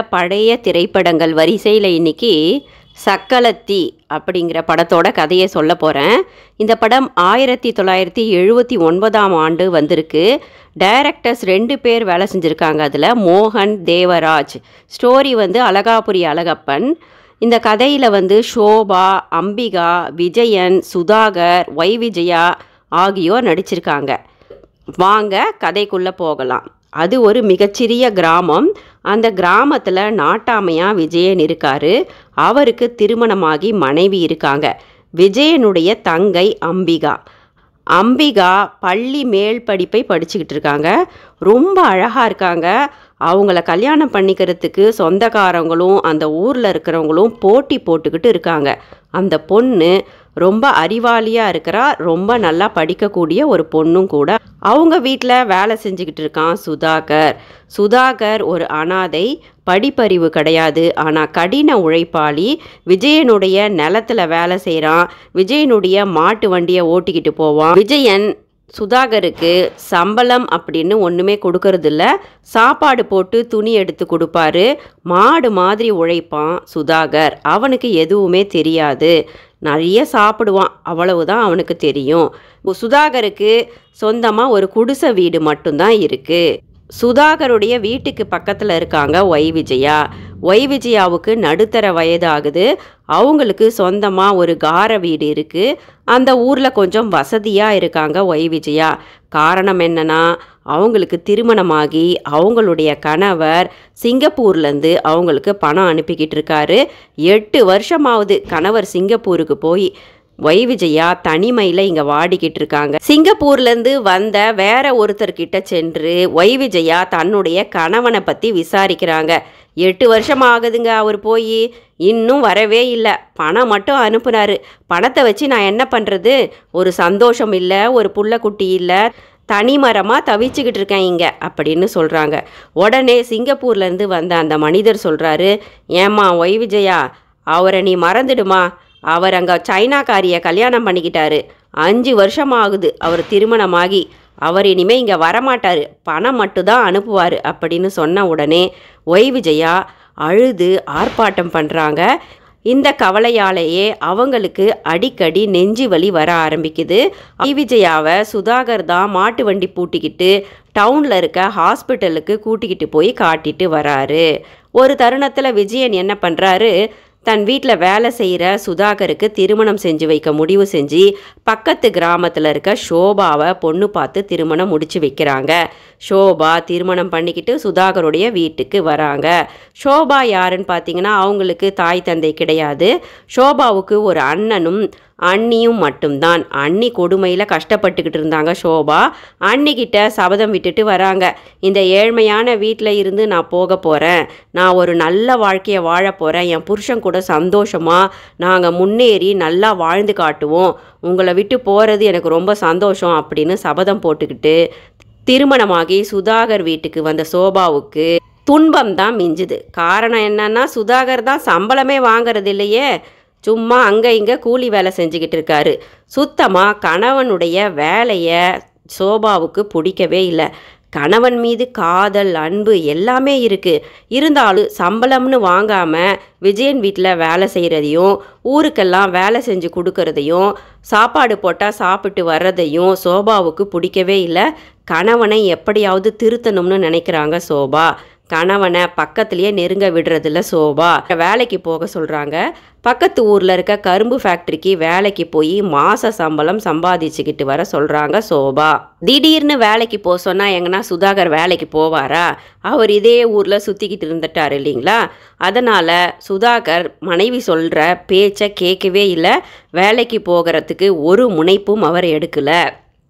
பழைய திரைப்படங்கள் வரிசையில் இன்னைக்கு சக்கலத்தி அப்படிங்கிற படத்தோட கதையை சொல்ல போகிறேன் இந்த படம் ஆயிரத்தி தொள்ளாயிரத்தி எழுபத்தி ஒன்பதாம் ஆண்டு வந்திருக்கு டைரக்டர்ஸ் ரெண்டு பேர் வேலை செஞ்சுருக்காங்க அதில் மோகன் தேவராஜ் ஸ்டோரி வந்து அழகாபுரி அழகப்பன் இந்த கதையில் வந்து ஷோபா அம்பிகா விஜயன் சுதாகர் ஒய் விஜயா ஆகியோர் நடிச்சிருக்காங்க வாங்க கதைக்குள்ளே போகலாம் அது ஒரு மிகச்சிறிய கிராமம் அந்த கிராமத்தில் நாட்டாமையா விஜயன் இருக்காரு அவருக்கு திருமணமாகி மனைவி இருக்காங்க விஜயனுடைய தங்கை அம்பிகா அம்பிகா பள்ளி மேல் படிப்பை படிச்சுக்கிட்டு இருக்காங்க ரொம்ப அழகாக இருக்காங்க அவங்கள கல்யாணம் பண்ணிக்கிறதுக்கு சொந்தக்காரங்களும் அந்த ஊரில் இருக்கிறவங்களும் போட்டி போட்டுக்கிட்டு இருக்காங்க அந்த பொண்ணு ரொம்ப அறிவாளியாக இருக்கிறா ரொம்ப நல்லா படிக்கக்கூடிய ஒரு பொண்ணும் கூட அவங்க வீட்டில் வேலை செஞ்சுக்கிட்டு இருக்கான் சுதாகர் சுதாகர் ஒரு அனாதை படிப்பறிவு கிடையாது ஆனால் கடின உழைப்பாளி விஜயனுடைய நிலத்துல வேலை செய்கிறான் விஜயனுடைய மாட்டு வண்டியை ஓட்டிக்கிட்டு போவான் விஜயன் சுதாகருக்கு சம்பளம் அப்படின்னு ஒன்றுமே கொடுக்கறதில்ல சாப்பாடு போட்டு துணி எடுத்து கொடுப்பாரு மாடு மாதிரி உழைப்பான் சுதாகர் அவனுக்கு எதுவுமே தெரியாது நிறைய சாப்பிடுவான் அவ்வளவுதான் அவனுக்கு தெரியும் சுதாகருக்கு சொந்தமாக ஒரு குடிசை வீடு மட்டும்தான் இருக்குது சுதாகருடைய வீட்டுக்கு பக்கத்தில் இருக்காங்க ஒய் விஜயா ஒய் விஜயாவுக்கு நடுத்தர வயதாகுது அவங்களுக்கு சொந்தமாக ஒரு கார வீடு இருக்குது அந்த ஊரில் கொஞ்சம் வசதியாக இருக்காங்க ஒய் விஜயா காரணம் என்னன்னா அவங்களுக்கு திருமணமாகி அவங்களுடைய கணவர் சிங்கப்பூர்லேருந்து அவங்களுக்கு பணம் அனுப்பிக்கிட்டு இருக்காரு எட்டு வருஷமாவது கணவர் சிங்கப்பூருக்கு போய் ஒய் விஜயா தனிமையில் இங்கே வாடிக்கிட்டு இருக்காங்க சிங்கப்பூர்லேருந்து வந்த வேற ஒருத்தர்கிட்ட சென்று ஒய் விஜயா தன்னுடைய கணவனை பற்றி விசாரிக்கிறாங்க எட்டு வருஷம் ஆகுதுங்க அவர் போய் இன்னும் வரவே இல்லை பணம் மட்டும் அனுப்புனாரு பணத்தை வச்சு நான் என்ன பண்ணுறது ஒரு சந்தோஷம் இல்லை ஒரு புள்ளக்குட்டி இல்லை தனிமரமாக தவிச்சுக்கிட்டு இருக்கேன் இங்கே அப்படின்னு சொல்கிறாங்க உடனே சிங்கப்பூர்லேருந்து வந்த அந்த மனிதர் சொல்கிறாரு ஏம்மா ஒய் விஜயா அவரை நீ மறந்துடுமா அவர் அங்கே சைனாக்காரியை கல்யாணம் பண்ணிக்கிட்டாரு அஞ்சு வருஷம் ஆகுது அவர் திருமணமாகி அவர் இனிமேல் இங்கே வரமாட்டார் பணம் மட்டும்தான் அனுப்புவார் அப்படின்னு சொன்ன உடனே ஒய் விஜயா அழுது ஆர்ப்பாட்டம் பண்ணுறாங்க இந்த கவலையாலேயே அவங்களுக்கு அடிக்கடி நெஞ்சு வலி வர ஆரம்பிக்குது ஒய் விஜயாவை சுதாகர் தான் மாட்டு வண்டி பூட்டிக்கிட்டு டவுனில் இருக்க ஹாஸ்பிட்டலுக்கு கூட்டிக்கிட்டு போய் காட்டிட்டு வராரு ஒரு தருணத்தில் விஜயன் என்ன பண்ணுறாரு தன் வீட்டில் வேலை செய்கிற சுதாகருக்கு திருமணம் செஞ்சு வைக்க முடிவு செஞ்சு பக்கத்து கிராமத்தில் இருக்க ஷோபாவை பொண்ணு பார்த்து திருமணம் முடிச்சு வைக்கிறாங்க ஷோபா திருமணம் பண்ணிக்கிட்டு சுதாகருடைய வீட்டுக்கு வராங்க ஷோபா யாருன்னு பார்த்தீங்கன்னா அவங்களுக்கு தாய் தந்தை கிடையாது ஷோபாவுக்கு ஒரு அண்ணனும் அண்ணியும் மட்டும்தான் அண்ணி கொடுமையில் கஷ்டப்பட்டுக்கிட்டு இருந்தாங்க ஷோபா அண்ணிக்கிட்ட சபதம் விட்டுட்டு வராங்க இந்த ஏழ்மையான வீட்டில் இருந்து நான் போக போகிறேன் நான் ஒரு நல்ல வாழ்க்கையை வாழ போகிறேன் என் புருஷன் கூட சந்தோஷமாக நாங்கள் முன்னேறி நல்லா வாழ்ந்து காட்டுவோம் உங்களை விட்டு போகிறது எனக்கு ரொம்ப சந்தோஷம் அப்படின்னு சபதம் போட்டுக்கிட்டு திருமணமாகி சுதாகர் வீட்டுக்கு வந்த சோபாவுக்கு துன்பம் தான் மிஞ்சுது காரணம் என்னன்னா சுதாகர் தான் சம்பளமே வாங்குறது இல்லையே சும்மா அங்கே இங்கே கூலி வேலை செஞ்சுக்கிட்டு இருக்காரு சுத்தமாக கணவனுடைய வேலையை சோபாவுக்கு பிடிக்கவே இல்லை கணவன் மீது காதல் அன்பு எல்லாமே இருக்குது இருந்தாலும் சம்பளம்னு வாங்காமல் விஜயன் வீட்டில் வேலை செய்கிறதையும் ஊருக்கெல்லாம் வேலை செஞ்சு கொடுக்கறதையும் சாப்பாடு போட்டால் சாப்பிட்டு வர்றதையும் சோபாவுக்கு பிடிக்கவே இல்லை கணவனை எப்படியாவது திருத்தணும்னு நினைக்கிறாங்க சோபா கணவனை பக்கத்துலேயே நெருங்க விடுறதில்ல சோபா வேலைக்கு போக சொல்கிறாங்க பக்கத்து ஊரில் இருக்க கரும்பு ஃபேக்ட்ரிக்கு வேலைக்கு போய் மாத சம்பளம் சம்பாதிச்சுக்கிட்டு வர சொல்கிறாங்க சோபா திடீர்னு வேலைக்கு போக சொன்னால் எங்கன்னா சுதாகர் வேலைக்கு போவாரா அவர் இதே ஊரில் சுற்றிக்கிட்டு இருந்துட்டார் இல்லைங்களா அதனால் சுதாகர் மனைவி சொல்கிற பேச்சை கேட்கவே இல்லை வேலைக்கு போகிறதுக்கு ஒரு முனைப்பும் அவர் எடுக்கலை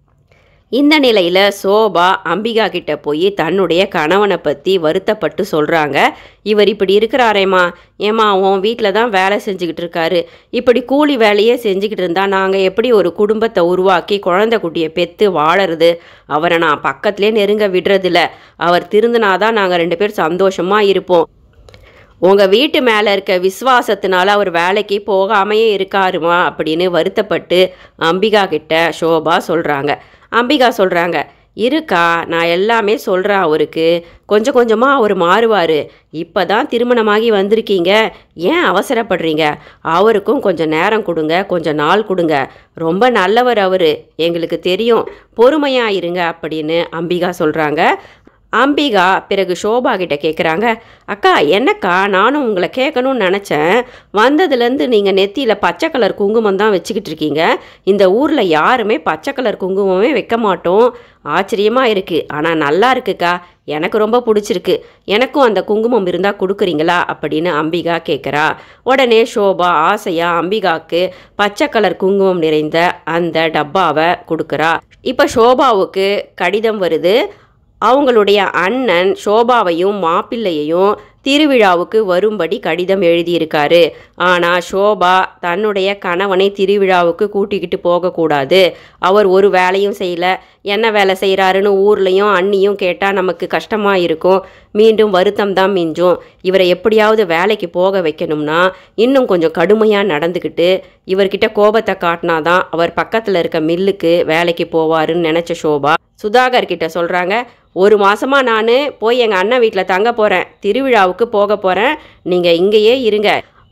இந்த நிலையில் சோபா அம்பிகா கிட்ட போய் தன்னுடைய கணவனை பற்றி வருத்தப்பட்டு சொல்கிறாங்க இவர் இப்படி இருக்கிறாரேம்மா ஏம்மா உன் வீட்டில் தான் வேலை செஞ்சுக்கிட்டு இருக்காரு இப்படி கூலி வேலையே செஞ்சுக்கிட்டு இருந்தா நாங்கள் எப்படி ஒரு குடும்பத்தை உருவாக்கி குழந்தை குட்டியை பெற்று வாழறது அவரை நான் பக்கத்துலேயே நெருங்க விடுறதில்ல அவர் திருந்தினாதான் நாங்கள் ரெண்டு பேரும் சந்தோஷமாக இருப்போம் உங்கள் வீட்டு மேலே இருக்க விசுவாசத்தினால அவர் வேலைக்கு போகாமையே இருக்காருமா அப்படின்னு வருத்தப்பட்டு அம்பிகா கிட்ட ஷோபா சொல்கிறாங்க அம்பிகா சொல்கிறாங்க இருக்கா நான் எல்லாமே சொல்கிறேன் அவருக்கு கொஞ்சம் கொஞ்சமாக அவர் மாறுவார் இப்போ தான் திருமணமாகி வந்திருக்கீங்க ஏன் அவசரப்படுறீங்க அவருக்கும் கொஞ்சம் நேரம் கொடுங்க கொஞ்சம் நாள் கொடுங்க ரொம்ப நல்லவர் அவர் எங்களுக்கு தெரியும் பொறுமையாக இருங்க அப்படின்னு அம்பிகா சொல்கிறாங்க அம்பிகா பிறகு சோபா கிட்ட கேட்குறாங்க அக்கா என்னக்கா நானும் உங்களை கேட்கணும்னு நினச்சேன் வந்ததுலேருந்து நீங்கள் நெத்தியில் பச்சை கலர் குங்குமம் தான் வச்சுக்கிட்டு இருக்கீங்க இந்த ஊரில் யாருமே பச்சை கலர் குங்குமமே வைக்க மாட்டோம் ஆச்சரியமாக இருக்குது ஆனால் நல்லா இருக்குக்கா எனக்கு ரொம்ப பிடிச்சிருக்கு எனக்கும் அந்த குங்குமம் இருந்தால் கொடுக்குறீங்களா அப்படின்னு அம்பிகா கேட்குறா உடனே சோபா ஆசையாக அம்பிகாவுக்கு பச்சை கலர் குங்குமம் நிறைந்த அந்த டப்பாவை கொடுக்குறா இப்போ சோபாவுக்கு கடிதம் வருது அவங்களுடைய அண்ணன் சோபாவையும் மாப்பிள்ளையையும் திருவிழாவுக்கு வரும்படி கடிதம் எழுதியிருக்காரு ஆனால் சோபா தன்னுடைய கணவனை திருவிழாவுக்கு கூட்டிக்கிட்டு போகக்கூடாது அவர் ஒரு வேலையும் செய்யல என்ன வேலை செய்கிறாருன்னு ஊர்லேயும் அண்ணியும் கேட்டால் நமக்கு கஷ்டமாக இருக்கும் மீண்டும் வருத்தம் தான் மிஞ்சும் இவரை எப்படியாவது வேலைக்கு போக வைக்கணும்னா இன்னும் கொஞ்சம் கடுமையாக நடந்துக்கிட்டு இவர்கிட்ட கோபத்தை காட்டினாதான் அவர் பக்கத்தில் இருக்க மில்லுக்கு வேலைக்கு போவாருன்னு நினச்ச சோபா சுதாகர் கிட்ட சொல்கிறாங்க ஒரு மாசமா நான் போய் எங்கள் அண்ணன் வீட்டில் தங்க போகிறேன் திருவிழாவுக்கு போக போகிறேன் நீங்கள் இங்கேயே இருங்க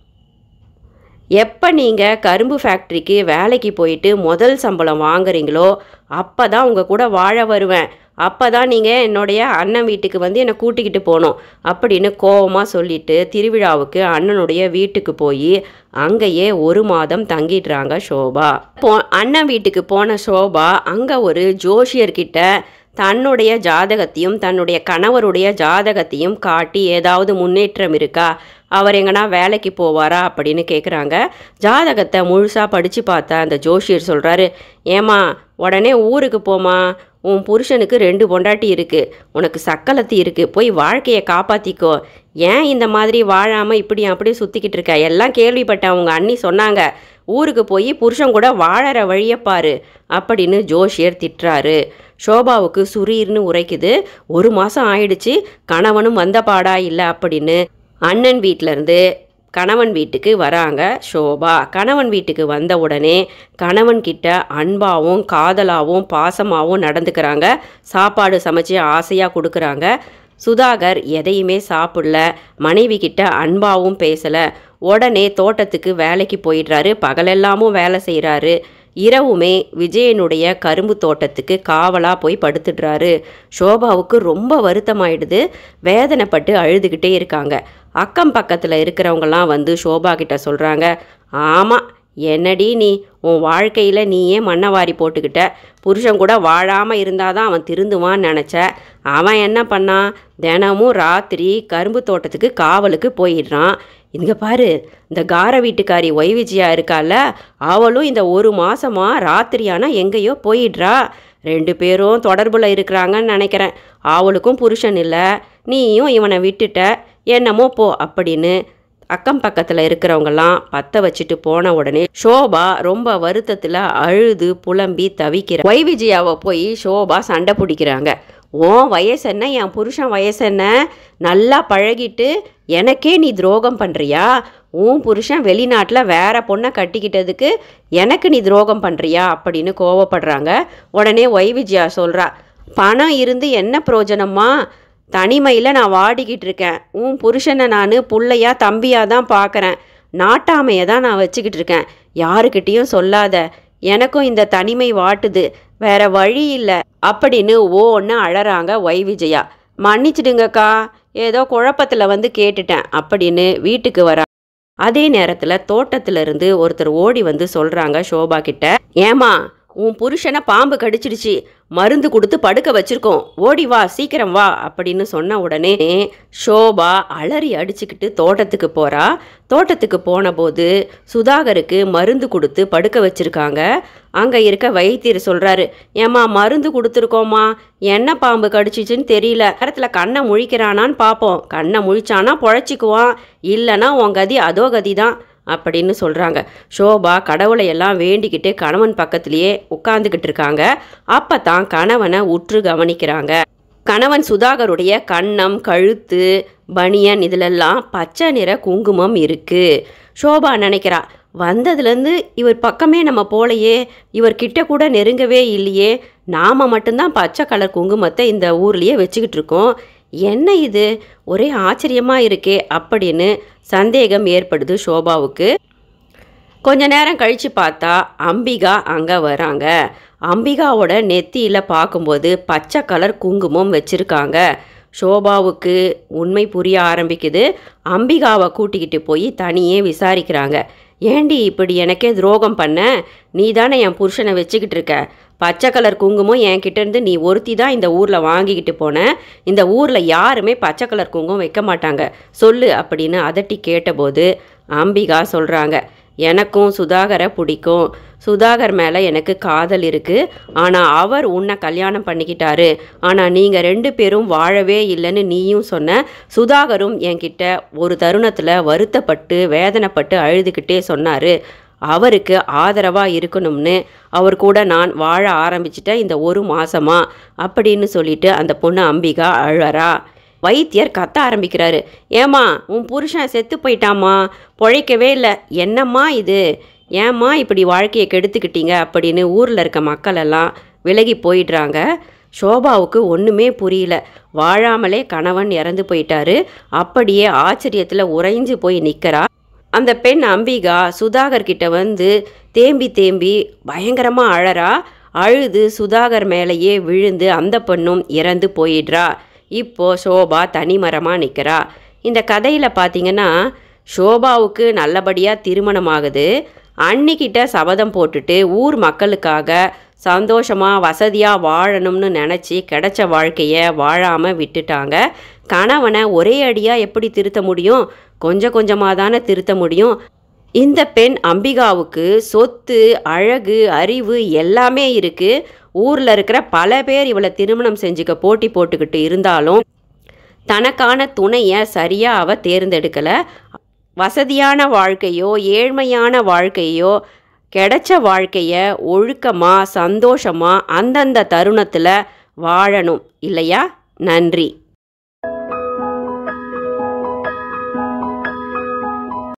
எப்போ நீங்கள் கரும்பு ஃபேக்ட்ரிக்கு வேலைக்கு போயிட்டு முதல் சம்பளம் வாங்குறீங்களோ அப்போ தான் உங்கள் கூட வாழ வருவேன் அப்போ தான் நீங்கள் என்னுடைய அண்ணன் வீட்டுக்கு வந்து என்னை கூட்டிக்கிட்டு போகணும் அப்படின்னு கோவமாக சொல்லிட்டு திருவிழாவுக்கு அண்ணனுடைய வீட்டுக்கு போய் அங்கேயே ஒரு மாதம் தங்கிடுறாங்க சோபா போ அண்ணன் வீட்டுக்கு போன சோபா அங்கே ஒரு ஜோஷியர்கிட்ட தன்னுடைய ஜாதகத்தையும் தன்னுடைய கணவருடைய ஜாதகத்தையும் காட்டி ஏதாவது முன்னேற்றம் இருக்கா அவர் எங்கன்னா வேலைக்கு போவாரா அப்படின்னு கேட்குறாங்க ஜாதகத்தை முழுசாக படித்து பார்த்தா அந்த ஜோஷியர் சொல்கிறாரு ஏமா உடனே ஊருக்கு போமா உன் புருஷனுக்கு ரெண்டு பொண்டாட்டி இருக்குது உனக்கு சக்கலத்தி இருக்குது போய் வாழ்க்கையை காப்பாற்றிக்கோ ஏன் இந்த மாதிரி வாழாமல் இப்படி அப்படி சுற்றிக்கிட்டு இருக்க எல்லாம் கேள்விப்பட்டேன் உங்கள் அண்ணி சொன்னாங்க ஊருக்கு போய் புருஷன் கூட வாழற வழியை பாரு அப்படின்னு ஜோஷியர் திட்டுறாரு ஷோபாவுக்கு சுரீர்னு உரைக்குது ஒரு மாதம் ஆயிடுச்சு கணவனும் வந்த பாடா இல்லை அப்படின்னு அண்ணன் வீட்டிலேருந்து கணவன் வீட்டுக்கு வராங்க ஷோபா கணவன் வீட்டுக்கு வந்த உடனே கணவன் கிட்ட அன்பாகவும் காதலாகவும் பாசமாகவும் நடந்துக்கிறாங்க சாப்பாடு சமைச்சு ஆசையாக கொடுக்குறாங்க சுதாகர் எதையுமே சாப்பிடல மனைவி கிட்ட அன்பாவும் பேசலை உடனே தோட்டத்துக்கு வேலைக்கு போயிடுறாரு பகலெல்லாமும் வேலை செய்கிறாரு இரவுமே விஜயனுடைய கரும்பு தோட்டத்துக்கு காவலாக போய் படுத்துடுறாரு ஷோபாவுக்கு ரொம்ப வருத்தமாயிடுது வேதனைப்பட்டு அழுதுகிட்டே இருக்காங்க அக்கம் பக்கத்தில் இருக்கிறவங்கலாம் வந்து ஷோபா கிட்ட சொல்கிறாங்க ஆமாம் என்னடி நீ உன் வாழ்க்கையில் நீயே மண்ணை வாரி போட்டுக்கிட்ட புருஷன் கூட வாழாமல் இருந்தால் தான் அவன் திருந்துவான்னு நினச்ச அவன் என்ன பண்ணான் தினமும் ராத்திரி கரும்பு தோட்டத்துக்கு காவலுக்கு போயிடுறான் இங்கே பாரு இந்த கார வீட்டுக்காரி ஒய் விஜயா இருக்கால அவளும் இந்த ஒரு மாசமா ராத்திரியானா எங்கேயோ போயிடுறா ரெண்டு பேரும் தொடர்பில் இருக்கிறாங்கன்னு நினைக்கிறேன் அவளுக்கும் புருஷன் இல்லை நீயும் இவனை விட்டுட்ட என்னமோ போ அப்படின்னு அக்கம் பக்கத்தில் இருக்கிறவங்கலாம் பற்ற வச்சுட்டு போன உடனே ஷோபா ரொம்ப வருத்தத்தில் அழுது புலம்பி தவிக்கிற ஒய் விஜயாவை போய் ஷோபா சண்டை பிடிக்கிறாங்க உன் வயசு என்ன என் புருஷன் வயசு என்ன நல்லா பழகிட்டு எனக்கே நீ துரோகம் பண்ணுறியா உன் புருஷன் வெளிநாட்டில் வேற பொண்ணை கட்டிக்கிட்டதுக்கு எனக்கு நீ துரோகம் பண்ணுறியா அப்படின்னு கோவப்படுறாங்க உடனே ஒய் விஜயா சொல்கிறா பணம் இருந்து என்ன பிரயோஜனமா தனிமையில் நான் வாடிக்கிட்டு இருக்கேன் உன் புருஷனை நான் புள்ளையா தம்பியாக தான் பார்க்குறேன் நாட்டாமையை தான் நான் வச்சுக்கிட்டு இருக்கேன் யாருக்கிட்டேயும் சொல்லாத எனக்கும் இந்த தனிமை வாட்டுது வேற வழி இல்லை அப்படின்னு ஓன்னு அழறாங்க ஒய் விஜயா மன்னிச்சிடுங்கக்கா ஏதோ குழப்பத்தில் வந்து கேட்டுட்டேன் அப்படின்னு வீட்டுக்கு வரா அதே நேரத்தில் தோட்டத்திலிருந்து ஒருத்தர் ஓடி வந்து சொல்கிறாங்க ஷோபா கிட்ட ஏமா உன் புருஷனை பாம்பு கடிச்சிடுச்சு மருந்து கொடுத்து படுக்க வச்சிருக்கோம் ஓடி வா சீக்கிரம் வா அப்படின்னு சொன்ன உடனே ஷோபா அலறி அடிச்சுக்கிட்டு தோட்டத்துக்கு போறா தோட்டத்துக்கு போன போது சுதாகருக்கு மருந்து கொடுத்து படுக்க வச்சிருக்காங்க அங்கே இருக்க வைத்தியர் சொல்றாரு ஏம்மா மருந்து கொடுத்துருக்கோம்மா என்ன பாம்பு கடிச்சிச்சுன்னு தெரியல நேரத்தில் கண்ணை முழிக்கிறானான்னு பார்ப்போம் கண்ணை முழிச்சானா பொழைச்சிக்குவான் இல்லைன்னா உன் கதி அதோ கதி தான் அப்படின்னு சொல்கிறாங்க ஷோபா கடவுளை எல்லாம் வேண்டிக்கிட்டு கணவன் பக்கத்துலேயே உட்காந்துக்கிட்டு இருக்காங்க அப்போ தான் கணவனை உற்று கவனிக்கிறாங்க கணவன் சுதாகருடைய கன்னம் கழுத்து பனியன் இதிலெல்லாம் பச்சை நிற குங்குமம் இருக்குது ஷோபா நினைக்கிறா வந்ததுலேருந்து இவர் பக்கமே நம்ம போலையே இவர் கிட்ட கூட நெருங்கவே இல்லையே நாம் மட்டும்தான் பச்சை கலர் குங்குமத்தை இந்த ஊர்லேயே வச்சுக்கிட்டு இருக்கோம் என்ன இது ஒரே ஆச்சரியமாக இருக்கே அப்படின்னு சந்தேகம் ஏற்படுது சோபாவுக்கு கொஞ்ச நேரம் கழித்து பார்த்தா அம்பிகா அங்கே வராங்க அம்பிகாவோட நெத்தியில் பார்க்கும்போது பச்சை கலர் குங்குமம் வச்சுருக்காங்க சோபாவுக்கு உண்மை புரிய ஆரம்பிக்குது அம்பிகாவை கூட்டிக்கிட்டு போய் தனியே விசாரிக்கிறாங்க ஏண்டி இப்படி எனக்கே துரோகம் பண்ண நீ தானே என் புருஷனை வச்சுக்கிட்டு இருக்க பச்சை கலர் குங்குமம் என்கிட்ட இருந்து நீ ஒருத்தி தான் இந்த ஊரில் வாங்கிக்கிட்டு போன இந்த ஊரில் யாருமே பச்சை கலர் குங்குமம் வைக்க மாட்டாங்க சொல்லு அப்படின்னு அதட்டி கேட்டபோது அம்பிகா சொல்கிறாங்க எனக்கும் சுதாகரை பிடிக்கும் சுதாகர் மேலே எனக்கு காதல் இருக்குது ஆனால் அவர் உன்னை கல்யாணம் பண்ணிக்கிட்டாரு ஆனால் நீங்கள் ரெண்டு பேரும் வாழவே இல்லைன்னு நீயும் சொன்ன சுதாகரும் என்கிட்ட ஒரு தருணத்தில் வருத்தப்பட்டு வேதனைப்பட்டு அழுதுகிட்டே சொன்னார் அவருக்கு ஆதரவாக இருக்கணும்னு அவர் கூட நான் வாழ ஆரம்பிச்சிட்டேன் இந்த ஒரு மாசமா அப்படின்னு சொல்லிட்டு அந்த பொண்ணு அம்பிகா அழறா வைத்தியர் கத்த ஆரம்பிக்கிறாரு ஏம்மா உன் புருஷன் செத்து போயிட்டாம்மா பொழைக்கவே இல்லை என்னம்மா இது ஏம்மா இப்படி வாழ்க்கையை கெடுத்துக்கிட்டீங்க அப்படின்னு ஊரில் இருக்க மக்கள் எல்லாம் விலகி போயிடுறாங்க சோபாவுக்கு ஒன்றுமே புரியல வாழாமலே கணவன் இறந்து போயிட்டாரு அப்படியே ஆச்சரியத்தில் உறைஞ்சு போய் நிற்கிறா அந்த பெண் அம்பிகா சுதாகர் கிட்ட வந்து தேம்பி தேம்பி பயங்கரமாக அழறா அழுது சுதாகர் மேலேயே விழுந்து அந்த பெண்ணும் இறந்து போயிடுறா இப்போ சோபா தனிமரமாக நிற்கிறா இந்த கதையில் பார்த்தீங்கன்னா சோபாவுக்கு நல்லபடியாக திருமணம் ஆகுது அன்னிக்கிட்ட சபதம் போட்டுட்டு ஊர் மக்களுக்காக சந்தோஷமாக வசதியாக வாழணும்னு நினச்சி கிடைச்ச வாழ்க்கையை வாழாமல் விட்டுட்டாங்க கணவனை ஒரே அடியாக எப்படி திருத்த முடியும் கொஞ்சம் கொஞ்சமாக தானே திருத்த முடியும் இந்த பெண் அம்பிகாவுக்கு சொத்து அழகு அறிவு எல்லாமே இருக்குது ஊரில் இருக்கிற பல பேர் இவளை திருமணம் செஞ்சுக்க போட்டி போட்டுக்கிட்டு இருந்தாலும் தனக்கான துணையை சரியாக அவ தேர்ந்தெடுக்கலை வசதியான வாழ்க்கையோ ஏழ்மையான வாழ்க்கையோ கிடைச்ச வாழ்க்கையை ஒழுக்கமாக சந்தோஷமாக அந்தந்த தருணத்தில் வாழணும் இல்லையா நன்றி